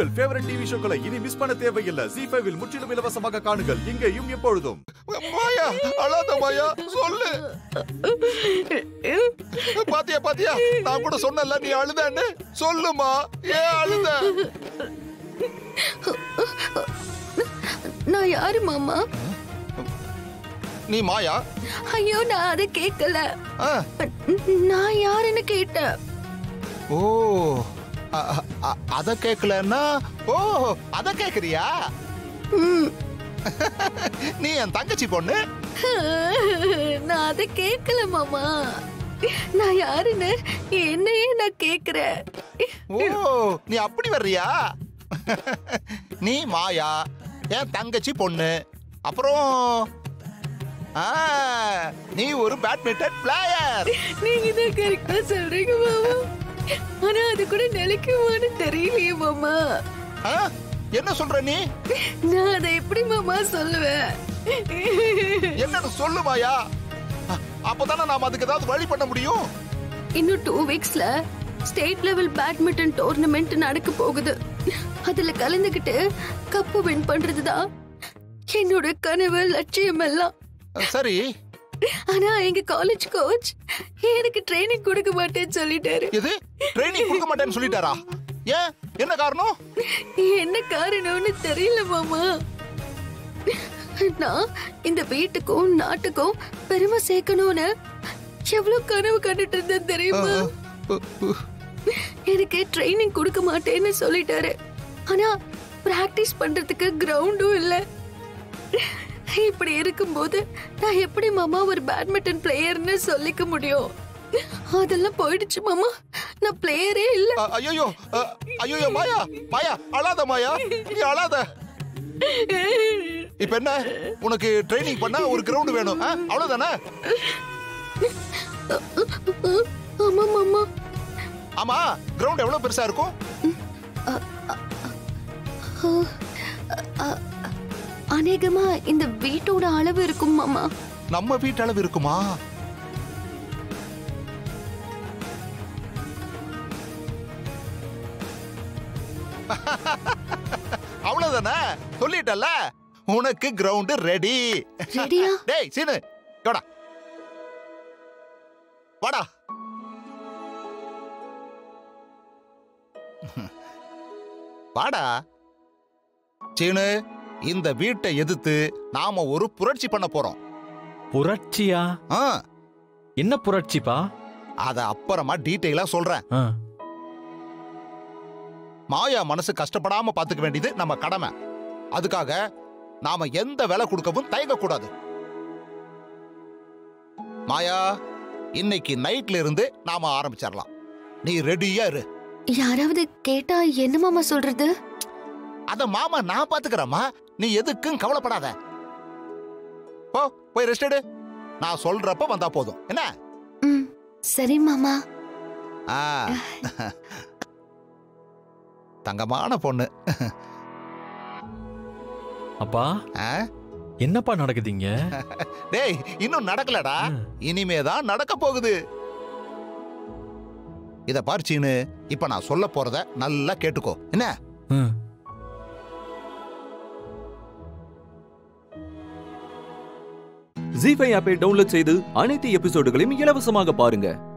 உங்கள் favourite TV ஷோக்களை இனி miss பண்ண தேவையில்லை ஜி ஃபைவில் முற்றிலும் இலவசமாக காணுங்கள் இங்கேயும் எப்பொழுதும் மாயா அழாத மாயா சொல்லு பாத்தியா பாத்தியா நான் கூட சொன்னல நீ அழுதன்னு சொல்லுமா ஏன் அழுத நான் யாரு மாமா நீ மாயா ஐயோ நான் அதை கேட்கல ஆ, நான் யாருன்னு கேட்டேன் ஓ அ- அ- அ- அத கேக்கலன்னா ஓ அத கேக்குறியா ம். நீ என் தங்கச்சி பொண்ணு நான் அதை கேட்கல மாமா நான் யாருன்னு என்னையே நான் கேக்குறேன் ஓ நீ அப்படி வர்றியா நீ மாயா என் தங்கச்சி பொண்ணு அப்புறம் ஆ, நீ ஒரு பேட்மிண்டன் பிளேயர் நீங்க தான் கரெக்டா சொல்றீங்க மாமா ஆனா அது கூட நிலைக்குமான்னு தெரியலையே மாமா என்ன சொல்ற நீ நான் அதை எப்படி மாமா சொல்லுவேன் என்னன்னு சொல்லு மாயா அ- அப்பதானே நாம அதுக்கு ஏதாவது வழி பண்ண முடியும் இன்னும் டூ வீக்ஸ்ல ஸ்டேட் லெவல் பேட்மிண்டன் டோர்னமெண்ட் நடக்க போகுது அதுல கலந்துக்கிட்டு கப்பு வின் பண்றதுதான் என்னோட கனவு லட்சியம் எல்லாம் சரி ஆனா எங்க காலேஜ் கோச் எனக்கு ட்ரைனிங் கொடுக்க மாட்டேன்னு சொல்லிட்டாரு எது ட்ரைனிங் கொடுக்க மாட்டேன்னு சொல்லிட்டாரா ஏன் என்ன காரணம் என்ன காரணம்னு தெரியல மாமா நான் இந்த வீட்டுக்கும் நாட்டுக்கும் பெருமை சேர்க்கணும்னு எவ்வளவு கனவு கண்டுட்டு இருந்தேன் தெரியுமா எனக்கு ட்ரைனிங் கொடுக்க மாட்டேன்னு சொல்லிட்டாரு ஆனா பிராக்டிஸ் பண்றதுக்கு கிரவுண்டும் இல்ல இப்படி இருக்கும்போது நான் எப்படி மாமா ஒரு பேட்மிண்டன் பிளேயர்னு சொல்லிக்க முடியும் அதெல்லாம் போயிடுச்சு மாமா நான் பிளேயரே இல்ல அ- ஐயோ அ- ஐயோ மாயா மாயா அழாத மாயா நீ அழாத இப்ப என்ன உனக்கு ட்ரைனிங் பண்ண ஒரு கிரவுண்ட் வேணும் ஆ? அவ்வளவுதானே ஆமா மாமா ஆமா கிரவுண்ட் எவ்வளவு பெருசா இருக்கும் அநேகமா இந்த வீட்டோட அளவு இருக்கும் மாமா நம்ம வீட்டு அளவு இருக்குமா அவ்வளவுதானே சொல்லிட்டல உனக்கு கிரவுண்ட் ரெடி ரெடியா டேய் சீனு வாடா வாடா வாடா சீனு இந்த வீட்டை எதிர்த்து நாம ஒரு புரட்சி பண்ண போறோம் புரட்சியா ஆ என்ன புரட்சிப்பா அத அப்புறமா டீட்டெயிலா சொல்றேன் ஆ, மாயா மனசு கஷ்டப்படாம பாத்துக்க வேண்டியது நம்ம கடமை அதுக்காக நாம எந்த விலை கொடுக்கவும் தயங்க கூடாது மாயா இன்னைக்கு நைட்ல இருந்து நாம ஆரம்பிச்சிடலாம் நீ ரெடியா இரு யாராவது கேட்டா என்ன மாமா சொல்றது அத மாமா நான் பாத்துக்கிறேம்மா நீ எதுக்கும் கவலைப்படாத போ போய் ரெஸ்ட் எடு நான் சொல்றப்ப வந்தா போதும் என்ன ம் சரி மாமா ஆ. தங்கமான பொண்ணு அப்பா ஆ? என்னப்பா நடக்குதுங்க டேய் இன்னும் நடக்கலடா ம். இனிமேதான் நடக்க போகுது இத பார் சீனு இப்ப நான் சொல்ல போறத நல்லா கேட்டுக்கோ என்ன ம். ஜி ஃபைவ் ஆப்பை டவுன்லோட் செய்து அனைத்து எபிசோடுகளையும் இலவசமாக பாருங்க